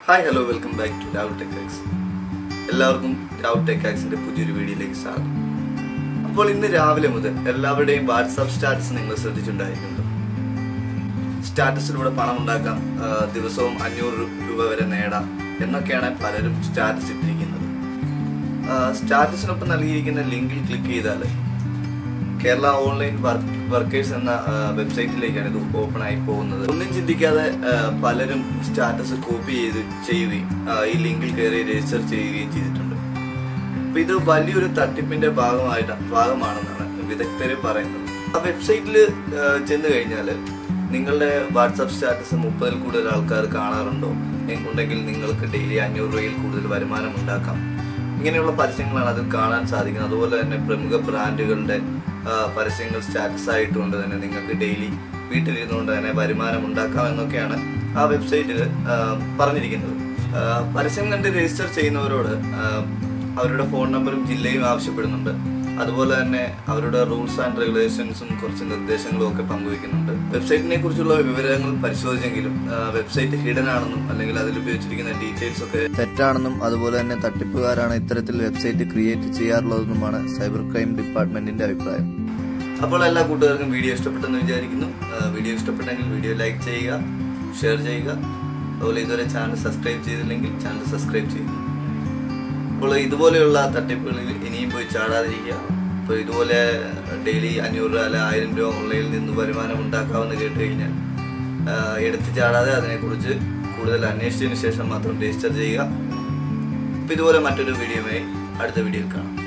hi hello welcome back to Rahul ടെക്കാക്സ് എല്ലാവർക്കും രാഹുൽ ടെക്കാക്സിന്റെ പുതിയൊരു വീഡിയോയിലേക്ക് സ്വാഗതം അപ്പോൾ ഇന്ന് രാവിലെ മുതൽ എല്ലാവരുടെയും വാട്സാപ്പ് സ്റ്റാറ്റസ് നിങ്ങൾ ശ്രദ്ധിച്ചിട്ടുണ്ടായിരിക്കുന്നുണ്ട് സ്റ്റാറ്റസിലൂടെ പണം ഉണ്ടാക്കാം ആ, ദിവസവും അഞ്ഞൂറ് രൂപ വരെ നേടാം എന്നൊക്കെയാണ് പലരും സ്റ്റാറ്റസ് ഇട്ടിരിക്കുന്നത് ആ, സ്റ്റാറ്റസിനൊപ്പം നൽകിയിരിക്കുന്ന ലിങ്കിൽ ക്ലിക്ക് ചെയ്താൽ കേരള ഓൺലൈൻ വർക്ക് വർക്കേഴ്സ് എന്ന ആ, വെബ്സൈറ്റിലേക്കാണ് ഇത് ഓപ്പൺ ആയി പോകുന്നത് ഒന്നും ചിന്തിക്കാതെ ആ, പലരും സ്റ്റാറ്റസ് കോപ്പി ചെയ്ത് ചെയ്യുകയും ആ, ഈ ലിങ്കിൽ കയറി രജിസ്റ്റർ ചെയ്യുകയും ചെയ്തിട്ടുണ്ട് അപ്പൊ ഇത് വലിയൊരു തട്ടിപ്പിന്റെ ഭാഗമായിട്ട് ഭാഗമാണെന്നാണ് വിദഗ്ധര് പറയുന്നത് ആ വെബ്സൈറ്റിൽ ചെന്ന് കഴിഞ്ഞാൽ നിങ്ങളുടെ വാട്സാപ്പ് സ്റ്റാറ്റസ് മുപ്പതിൽ കൂടുതൽ ആൾക്കാർ കാണാറുണ്ടോ എ- ഉണ്ടെങ്കിൽ നിങ്ങൾക്ക് ഡെയിലി അഞ്ഞൂറ് രൂപയിൽ കൂടുതൽ വരുമാനം ഉണ്ടാക്കാം ഇങ്ങനെയുള്ള പരസ്യങ്ങളാണ് അതിൽ കാണാൻ സാധിക്കുന്നത് അതുപോലെ തന്നെ പ്രമുഖ ബ്രാൻഡുകളുടെ ആ, പരസ്യങ്ങൾ സ്റ്റാറ്റസ് ആയിട്ടുകൊണ്ട് തന്നെ നിങ്ങൾക്ക് ഡെയിലി വീട്ടിലിരുന്നുകൊണ്ട് തന്നെ വരുമാനം ഉണ്ടാക്കാം എന്നൊക്കെയാണ് ആ വെബ്സൈറ്റിൽ പറഞ്ഞിരിക്കുന്നത് ആ, പരസ്യം കണ്ട് രജിസ്റ്റർ ചെയ്യുന്നവരോട് ആ, അവരുടെ ഫോൺ നമ്പറും ജില്ലയും ആവശ്യപ്പെടുന്നുണ്ട് അതുപോലെ തന്നെ അവരുടെ റൂൾസ് ആൻഡ് റെഗുലേഷൻസും കുറച്ച് നിർദ്ദേശങ്ങളും ഒക്കെ പങ്കുവയ്ക്കുന്നുണ്ട് വെബ്സൈറ്റിനെ കുറിച്ചുള്ള വിവരങ്ങൾ പരിശോധിച്ചെങ്കിലും ആ, വെബ്സൈറ്റ് ഹിഡൻ ആണെന്നും അല്ലെങ്കിൽ അതിൽ ഉപയോഗിച്ചിരിക്കുന്ന ഡീറ്റെയിൽസ് ഒക്കെ തെറ്റാണെന്നും അതുപോലെ തന്നെ തട്ടിപ്പുകാരാണ് ഇത്തരത്തിൽ വെബ്സൈറ്റ് ക്രിയേറ്റ് ചെയ്യാറുള്ളതെന്നുമാണ് സൈബർ ക്രൈം ഡിപ്പാർട്ട്മെന്റിന്റെ അഭിപ്രായം അപ്പോൾ എല്ലാ കൂട്ടുകാർക്കും വീഡിയോ ഇഷ്ടപ്പെട്ടെന്ന് വിചാരിക്കുന്നു ആ, വീഡിയോ ഇഷ്ടപ്പെട്ടെങ്കിൽ വീഡിയോ ലൈക്ക് ചെയ്യുക ഷെയർ ചെയ്യുക അതുപോലെ ഇതുവരെ ചാനൽ സബ്സ്ക്രൈബ് ചെയ്തില്ലെങ്കിൽ ചാനൽ സബ്സ്ക്രൈബ് ചെയ്യുക അപ്പോൾ ഇതുപോലെയുള്ള തട്ടിപ്പുകളിൽ ഇനിയും പോയി ചാടാതിരിക്കുക അപ്പോൾ ഇതുപോലെ ഡെയിലി അഞ്ഞൂറ് രൂപ അല്ല ആയിരം രൂപ ഓൺലൈനിൽ നിന്ന് വരുമാനം ഉണ്ടാക്കാമെന്ന് കേട്ട് കഴിഞ്ഞാൽ ആ, എടുത്ത് ചാടാതെ അതിനെക്കുറിച്ച് കൂടുതൽ അന്വേഷിച്ചതിന് ശേഷം മാത്രം രജിസ്റ്റർ ചെയ്യുക അപ്പോൾ ഇതുപോലെ മറ്റൊരു വീഡിയോയുമായി അടുത്ത വീഡിയോയിൽ കാണാം